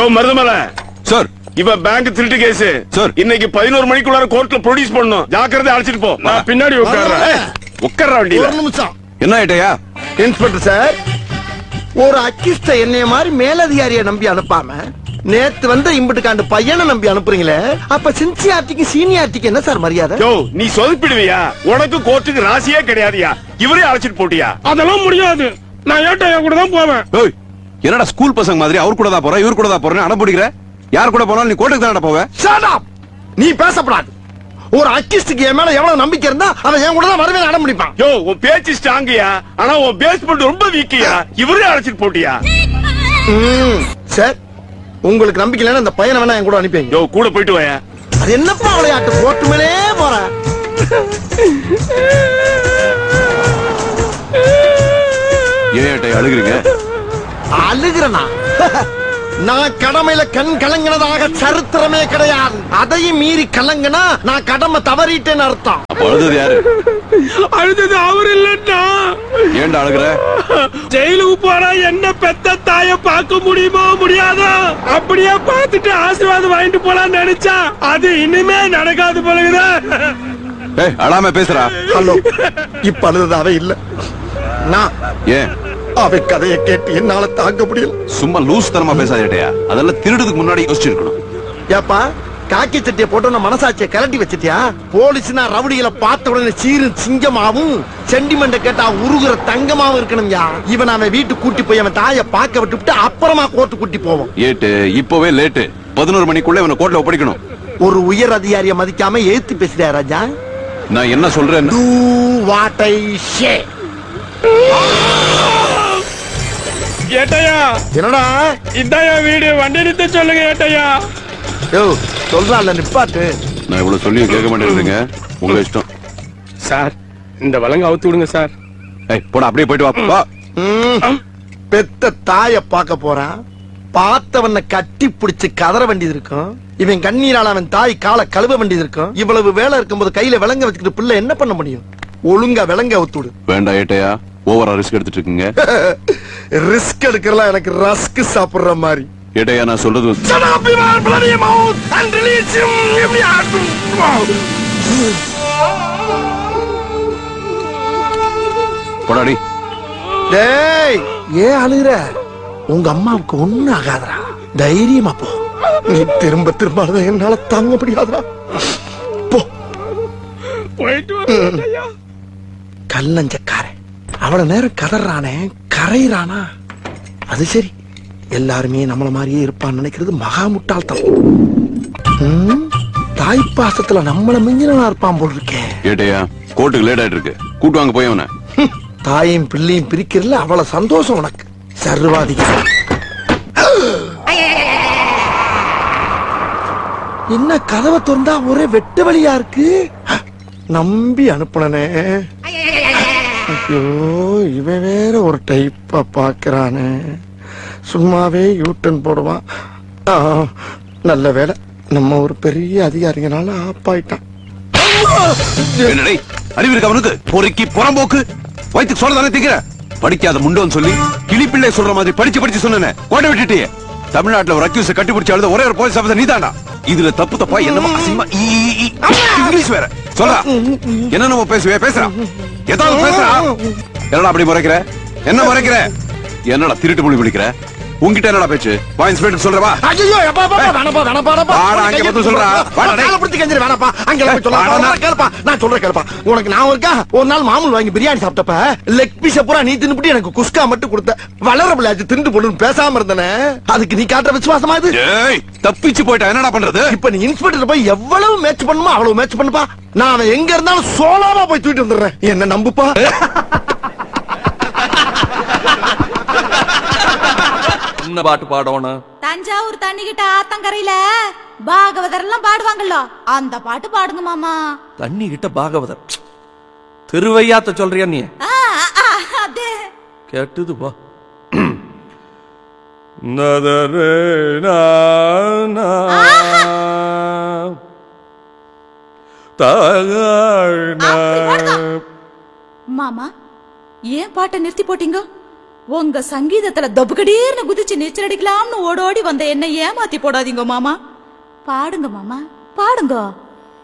யோ Maruthamalai sir இவ bank திருட்டு case sir. இன்னைக்கு பதினோரு மணிக்குள்ளார கோர்ட்ல ப்ரொடியூஸ் பண்ணணும் ஜாக்கிரதை அழைச்சிட்டு போ நான் பின்னாடி உட்கார்றேன் ஏய், உட்கார்றா ஒரு வண்டியில நிமிஷம் என்ன ஆயிட்டயா இன்ஸ்பெக்டர் சார் ஒரு அக்கிஸ்ட என்னைய மாதிரி மேலதிகாரியை நம்பி அனுப்பாம நேத்து வந்த இம்புட்டுக்காண்டு பையனை நம்பி அனுப்புறீங்களே அப்ப சின்சியாரிட்டிக்கு சீனியாரிட்டிக்கு என்ன சார் மரியாதை யோ நீ சொதப்பிடுவியா உனக்கு கோர்ட்டுக்கு ராசியே கிடையாதுயா இவரே அழைச்சிட்டு போட்டியா அதெல்லாம் முடியாது நான் ஏட்டையா கூட தான் போவேன் ஏய் என்னடா ஸ்கூல் பசங்க மாதிரி அவர் கூட தான் போறேன் இவர் கூட தான் போறேன் அடம் பிடிக்கிற யார் கூட போனாலும் நீ கோர்ட்டுக்கு தானடா போவ Shut up! நீ பேசப்படாது ஒரு அக்கிஸ்டுக்கு என் மேல எவ்வளவு நம்பிக்கை இருந்தா அவன் என் கூட தான் வரவே அடம் முடிப்பான் யோ உன் பேச்சு ஸ்ட்ராங்கயா ஆனா உன் பேஸ்மெண்ட் ரொம்ப வீக்கியா இவரே அழைச்சிட்டு போட்டியா ம், சார் உங்களுக்கு நம்பிக்கை இல்லைன்னா இந்த பையனை வேணா என் கூட அனுப்பிங்க யோ கூட போயிட்டு வாயா அது என்னப்பா விளையாட்டு போட்டு மேலே போற ஏன் ஏட்டையா அழுகுறீங்க அழுகிறனா நான் கடமையில கண் கலங்கினதாக சரித்திரமே கிடையாது அதையும் மீறி கலங்கினா நான் கடமை தவறிட்டேன்னு அர்த்தம் அப்ப அழுதது யாரு அழுதது அவர் இல்லன்னா ஏன்டா அழுகுற ஜெயிலுக்கு போனா என்ன பெத்த தாய பார்க்க முடியுமோ முடியாதோ அப்படியே பார்த்துட்டு ஆசீர்வாதம் வாங்கிட்டு போலாம்னு நினைச்சா அது இனிமே நடக்காது போலகுதா ஏய் அழாம பேசுறா ஹலோ இப்ப அழுததாவே இல்ல நான் ஏன் அவை கதையை கேட்டு என்னால தாங்க முடியல சும்மா லூஸ் தனமா பேசாத ஏட்டையா அதெல்லாம் திருடுறதுக்கு முன்னாடி யோசிச்சிருக்கணும் ஏப்பா காக்கி சட்டியை போட்டு நான் மனசாட்சியை கலட்டி வச்சிட்டியா போலீஸ்னா ரவுடிகளை பார்த்த உடனே சீரு சிங்கமாவும் சென்டிமெண்ட கேட்டா உருகுற தங்கமாவும் இருக்கணும்யா இவன் அவன் வீட்டுக்கு கூட்டி போய் அவன் தாயை பார்க்க விட்டுவிட்டு அப்புறமா கோர்ட்டு கூட்டி போவோம் ஏட்டு இப்பவே லேட்டு பதினோரு மணிக்குள்ள இவனை கோர்ட்ல ஒப்படைக்கணும் ஒரு உயர் அதிகாரியை மதிக்காம ஏத்து பேசுறியா ராஜா நான் என்ன சொல்றேன் டூ வாட் ஐ ஷே ஏட்டையா என்னடா இதாயா வீடு வண்டி நிறுத்த சொல்லுங்க ஏட்டையா யோ சொல்றான்ல நிப்பாட்டு நான் இவ்வளவு சொல்லியும் கேட்க மாட்டேங்கிறீங்க உங்க இஷ்டம் சார் இந்த வழங்க அவுத்து விடுங்க சார் ஏய் போடா அப்படியே போயிட்டு வா வா ம். பெத்த தாய பார்க்க போறான் பார்த்தவன கட்டி பிடிச்சு கதற வேண்டியது இருக்கும் இவன் கண்ணீரால அவன் தாய் காலை கழுவ வேண்டியது இருக்கும் இவ்வளவு வேலை இருக்கும்போது கையில விலங்க வச்சுக்கிட்டு பிள்ளை என்ன பண்ண முடியும் ஒழுங்கா விலங்க அவுத்துடு வேண்டாம் ஏட்டையா ஓவரா ரிஸ்க் எடுத்துட்டு இருக்கீங்க ரிஸ்க் எடுக்கிறலாம் எனக்கு ரஸ்க் சாப்பிடுற மாதிரி ஏட்டையா நான் சொல்றது Shut up, you man, bloody mouth, and release him immediately. போடாடி டேய் ஏன் அழுகுற உங்க அம்மாவுக்கு ஒண்ணு ஆகாதடா தைரியமா போ நீ திரும்ப திரும்ப அழுத என்னால தாங்க முடியாதுடா போ போயிட்டு வரேன் ஏட்டையா கல்லஞ்சக்காரன் அவ்வளவு நேரம் கதறானே கரையிறானா அது சரி எல்லாருமே நம்மள மாதிரியே இருப்பான்னு நினைக்கிறது மகா முட்டாள்தனம் ம், தாய் பாசத்துல நம்மள மிஞ்சினா இருப்பான் போல் இருக்கே ஏட்டையா கோர்ட்டுக்கு லேட் ஆயிட்டு இருக்கு கூட்டு வாங்க போய் அவனை ஹம், தாயும் பிள்ளையும் பிரிக்கிறதுல அவ்வளவு சந்தோஷம் உனக்கு சர்வாதிகாரி என்ன கதவை திறந்தா ஒரே வெட்டு வழியா இருக்கு நம்பி அனுப்புனனே ஐயோ இவன் வேற ஒரு டைப்பா பாக்குறானே சும்மாவே யூட்டன் போடுவான் ஆ, நல்ல வேலை நம்ம ஒரு பெரிய அதிகாரிங்கனால ஆப்பாயிட்டான் என்னடே அறிவு இருக்கு அவனுக்கு பொறுக்கி புறம்போக்கு வயிற்றுக்கு சொல்ல தானே திக்கிற படிக்காத முண்டோன்னு சொல்லி கிளிப்பிள்ளை சொல்ற மாதிரி படிச்சு படிச்சு சொன்னேன் கோட்டை விட்டுட்டியே தமிழ்நாட்டுல ஒரு அக்யூஸ் கட்டி பிடிச்சு அழுத ஒரே ஒரு போலீஸ் ஆஃபீஸர் நீதானா இதுல தப்பு தப்பா என்னமோ அசிங்கமா ஈ, ஈ, ஈ. இங்கிலீஷ் வேற சொல்றா என்ன நம்ம பேசுவே பேசுறா ஏதாவது பேசுறா என்னடா அப்படி முறைக்கிற என்ன முறைக்கிற என்னடா திருட்டு மொழி பிடிக்கிற உன்கிட்ட என்னடா பேச்சு வா இன்ஸ்பெக்டர் சொல்றவா ஐயோ எப்பா அப்பா வேணப்பா வேணப்பா வேணப்பா வாடா, அங்க வந்து சொல்றா. வாடா, டேய். காலை பிடிச்சு கெஞ்சிரு வேணப்பா அங்க போய் சொல்ல வாடா, சொல்றேன் கேளுப்பா நான் சொல்றேன் கேளுப்பா உனக்கு நான் இருக்கா ஒரு நாள் மாமூல் வாங்கி பிரியாணி சாப்பிட்டப்ப லெக் பீஸ் பூரா நீ தின்னுபிட்டு எனக்கு குஸ்கா மட்டும் கொடுத்த வளர பிள்ளையாச்சு திண்டு போடுன்னு பேசாம இருந்தனே அதுக்கு நீ காட்டுற விசுவாசமா இது ஏய் தப்பிச்சு போயிட்டா என்னடா பண்றது இப்ப நீ இன்ஸ்பெக்டர் போய் எவ்வளவு மேட்ச் பண்ணுமோ அவ்வளவு மேட்ச் பண்ணுப்பா நான் அவன் எங்க இருந்தாலும் சோலாவா போய் தூக்கிட்டு வந்துடுறேன் என்ன நம்புப்பா என்ன பாட்டு பாடணும் தஞ்சாவூர் தண்ணிக்கிட்ட ஆத்தங்கரையில பாகவதர் எல்லாம் பாடுவாங்கல்ல அந்த பாட்டு பாடுங்க மாமா தண்ணி கிட்ட பாகவதர் திருவையாத்த சொல்றியா நீ ஆ, ஆ, அது கேட்டுது பா நதரே நா, நா. தகாழ் நா. அப்படி பாடுதா? மாமா ஏன் பாட்டை நிறுத்தி போட்டீங்க உங்க சங்கீதத்துல தொபுகடீர்னு குதிச்சு நீச்சல் அடிக்கலாம்னு ஓடோடி வந்த என்ன ஏமாத்தி போடாதீங்க மாமா பாடுங்க மாமா பாடுங்க